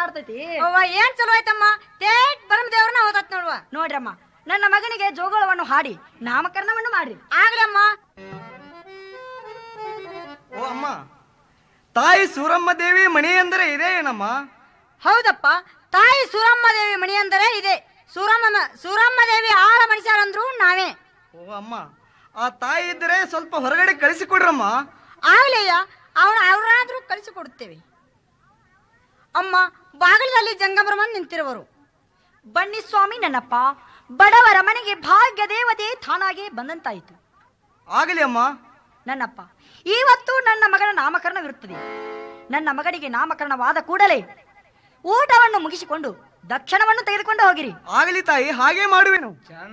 ಮಾತಾಡ್ತೈತಿ ಅವ್ವ ಏನ್ ಚಲೋ ಆಯ್ತಮ್ಮ ತೇಟ್ ಬರಮ್ ದೇವ್ರನ್ನ ಓದತ್ ನೋಡುವ ನೋಡ್ರಮ್ಮ ನನ್ನ ಮಗನಿಗೆ ಜೋಗಳವನ್ನು ಹಾಡಿ ನಾಮಕರಣವನ್ನು ಮಾಡ್ರಿ ಆಗ್ಲಿ ಅಮ್ಮ ಓ ಅಮ್ಮ ತಾಯಿ ಸೂರಮ್ಮ ದೇವಿ ಮಣಿ ಅಂದರೆ ಇದೇ ಏನಮ್ಮ ಹೌದಪ್ಪ ತಾಯಿ ಸೂರಮ್ಮ ದೇವಿ ಮಣಿ ಅಂದರೆ ಇದೆ ಸೂರಮ್ಮ ಸೂರಮ್ಮ ದೇವಿ ಆಳ ಮನುಷ್ಯರಂದ್ರು ನಾವೇ ಓ ಅಮ್ಮ ಆ ತಾಯಿ ಇದ್ದರೆ ಸ್ವಲ್ಪ ಹೊರಗಡೆ ಕಳಿಸಿಕೊಡ್ರಮ್ಮ ಆಗ್ಲಯ್ಯ ಅವನ ಅವ್ರಾದ್ರೂ ಕಳಿಸಿಕೊಡುತ್ತೇವೆ ಅಮ್ಮ ಬಾಗಿಲಲ್ಲಿ ಜಂಗಮರಮನ್ ನಿಂತಿರುವರು ಬನ್ನಿ ಸ್ವಾಮಿ ನನ್ನಪ್ಪ ಬಡವರ ಮನೆಗೆ ಭಾಗ್ಯ ದೇವತೆ ತಾನಾಗೆ ಬಂದಂತಾಯಿತು ಆಗಲಿ ಅಮ್ಮ ನನ್ನಪ್ಪ ಇವತ್ತು ನನ್ನ ಮಗನ ನಾಮಕರಣವಿರುತ್ತದೆ ನನ್ನ ಮಗನಿಗೆ ನಾಮಕರಣವಾದ ಕೂಡಲೇ ಊಟವನ್ನು ಮುಗಿಸಿಕೊಂಡು ದಕ್ಷಿಣವನ್ನು ತೆಗೆದುಕೊಂಡು ಹೋಗಿರಿ ಆಗಲಿ ತಾಯಿ ಹಾಗೆ ಮಾಡುವೆನು